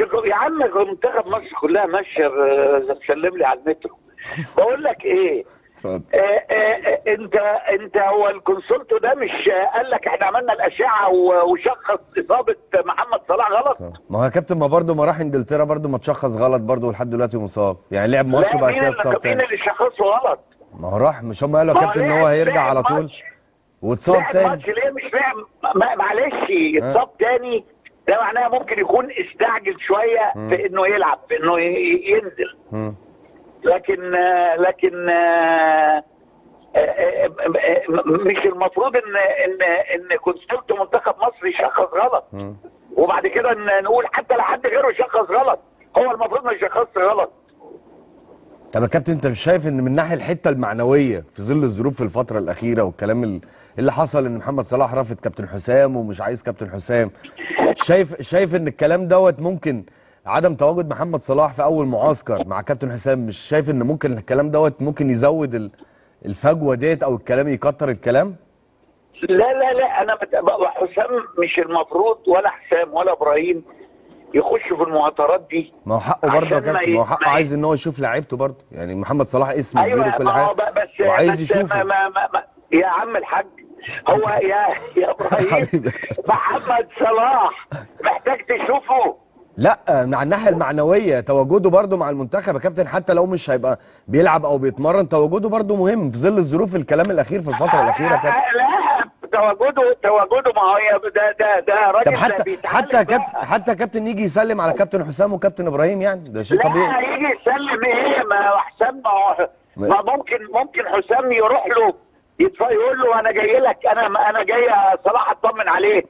يا عم منتخب مصر كلها ماشيه ب- تسلم لي على المترو بقول لك ايه اتفضل آه، آه، آه، انت انت هو الكونسولتو ده مش آه، قال لك احنا عملنا الاشعه و- وشخص اصابه محمد صلاح غلط صح. ما هو يا كابتن ما برضه ما راح انجلترا برضه ما تشخص غلط برضه ولحد دلوقتي مصاب يعني لعب ماتش لا وبعد مين كده اللي اتصاب مين تاني اللي شخصه غلط ما هو راح مش هم قالوا يا ما هو كابتن ان هو لعب- هيرجع لعب على طول ماتش. واتصاب لعب تاني ماتش ليه مش لعب ما- معلش اتصاب تاني ده معناه ممكن يكون استعجل شويه في انه يلعب في انه ي- ي- ينزل مم. لكن آه، لكن آه، آه، آه، آه، مش المفروض ان ان ان كونستلت منتخب مصر يشخص غلط مم. وبعد كده ن- نقول حتى لو حد غيره يشخص غلط هو المفروض ما يشخصش غلط طب يا كابتن انت مش شايف ان من ناحيه الحته المعنويه في ظل الظروف في الفتره الاخيره والكلام ال- اللي حصل ان محمد صلاح رافض كابتن حسام ومش عايز كابتن حسام شايف شايف ان الكلام دوت ممكن عدم تواجد محمد صلاح في اول معسكر مع كابتن حسام مش شايف ان ممكن الكلام دوت ممكن يزود ال- الفجوه ديت او الكلام يكتر الكلام لا لا لا انا مت... بقى حسام مش المفروض ولا حسام ولا ابراهيم يخشوا في المعطرات دي ما هو حقه برضه يا عشان ما كابتن ي- ما هو حقه ما ي- عايز ان هو يشوف لعيبته برضه يعني محمد صلاح اسم كبير ايوه وكل ما هو حاجه ب- بس وعايز بس يشوفه ما ما ما ما يا عم الحاج هو يا يا ابراهيم حبيبي يا كابتن. محمد صلاح محتاج تشوفه لا مع الناحيه المعنويه تواجده برضه مع المنتخب يا كابتن حتى لو مش هيبقى بيلعب او بيتمرن تواجده برضه مهم في ظل الظروف الكلام الاخير في الفتره الاخيره يا كابتن آه، لا تواجده تواجده ما هو يا- ده ده ده راجل طب ده حتى بيتعلم حتى يا كابتن بقى. حتى كابتن يجي يسلم على كابتن حسام وكابتن ابراهيم يعني ده شيء لا طبيعي هيجي يسلم ايه ما هو حسام ما هو ما ممكن ممكن حسام يروح له يتف- يقول له انا جاي لك انا انا جاي يا صلاح اطمن عليك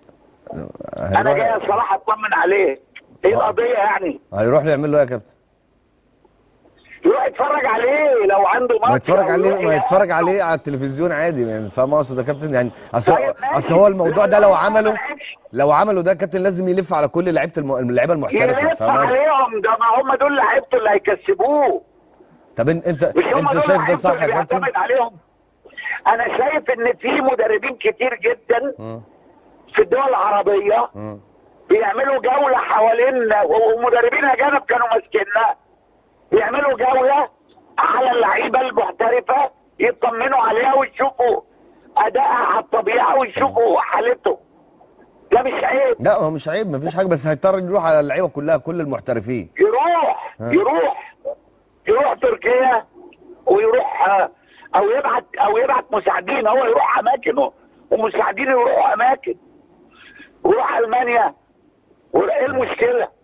انا جاي يا هيروح صلاح اطمن عليك ايه القضيه يعني هيروح يعمل له ايه يا كابتن يروح يتفرج عليه لو عنده ماتش ما يتفرج أو عليه يروح ما يتفرج يقابله. عليه على التلفزيون عادي يعني فاهم اقصد يا كابتن يعني اصل طيب ماشي. اصل هو الموضوع ده لا، لو لا، ما عمله لعبش. لو عمله ده كابتن لازم يلف على كل لعيبه الم- اللعيبه المحترفه يلف فاهم قصدي؟ عليهم ده ما هم دول لعيبته اللي هيكسبوه طب إن- انت مش هم انت دول شايف ده لعيبته صح اللي يا كابتن؟ بيعتمد عليهم انا شايف ان في مدربين كتير جدا مم. في الدول العربيه مم. بيعملوا جولة حوالين ومدربين أجانب كانوا ماسكيننا بيعملوا جولة على اللعيبة المحترفة يطمنوا عليها ويشوفوا أدائها على الطبيعة ويشوفوا حالته ده مش عيب لا هو مش عيب مفيش حاجه بس هيضطر يروح على اللعيبه كلها كل المحترفين يروح ها. يروح يروح تركيا ويروح آه، أو يبعت أو يبعت مساعدين هو يروح أماكن ومساعدين يروحوا أماكن ويروح ألمانيا وايه المشكلة؟